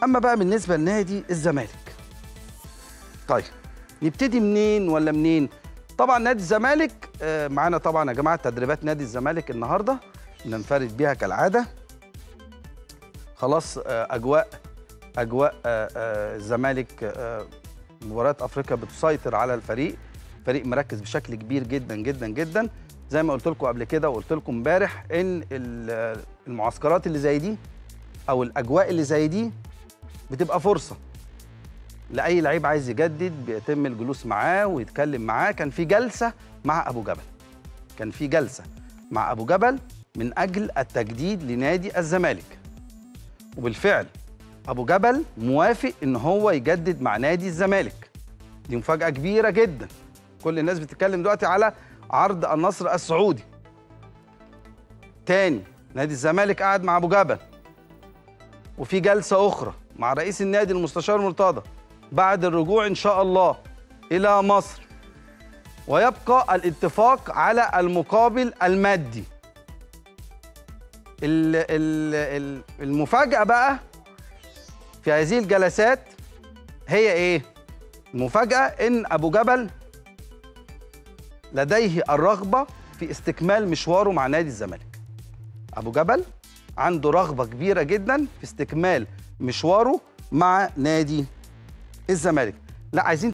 اما بقى بالنسبه لنادي الزمالك طيب نبتدي منين ولا منين طبعا نادي الزمالك آه، معانا طبعا يا جماعه تدريبات نادي الزمالك النهارده ننفرد بيها كالعاده خلاص آه، اجواء اجواء آه، آه، الزمالك آه، مباريات افريقيا بتسيطر على الفريق فريق مركز بشكل كبير جدا جدا جدا زي ما قلت لكم قبل كده وقلت لكم امبارح ان ال- المعسكرات اللي زي دي او الاجواء اللي زي دي بتبقى فرصه لاي لعيب عايز يجدد بيتم الجلوس معاه ويتكلم معاه كان في جلسه مع ابو جبل كان في جلسه مع ابو جبل من اجل التجديد لنادي الزمالك وبالفعل ابو جبل موافق ان هو يجدد مع نادي الزمالك دي مفاجاه كبيره جدا كل الناس بتتكلم دلوقتي على عرض النصر السعودي تاني نادي الزمالك قعد مع ابو جبل وفي جلسه اخرى مع رئيس النادي المستشار مرتضى بعد الرجوع ان شاء الله الى مصر ويبقى الاتفاق على المقابل المادي ال- ال- ال- المفاجاه بقى في هذه الجلسات هي ايه المفاجاه ان ابو جبل لديه الرغبه في استكمال مشواره مع نادي الزمالك ابو جبل عنده رغبه كبيره جدا في استكمال مشواره مع نادي الزمالك لا عايزين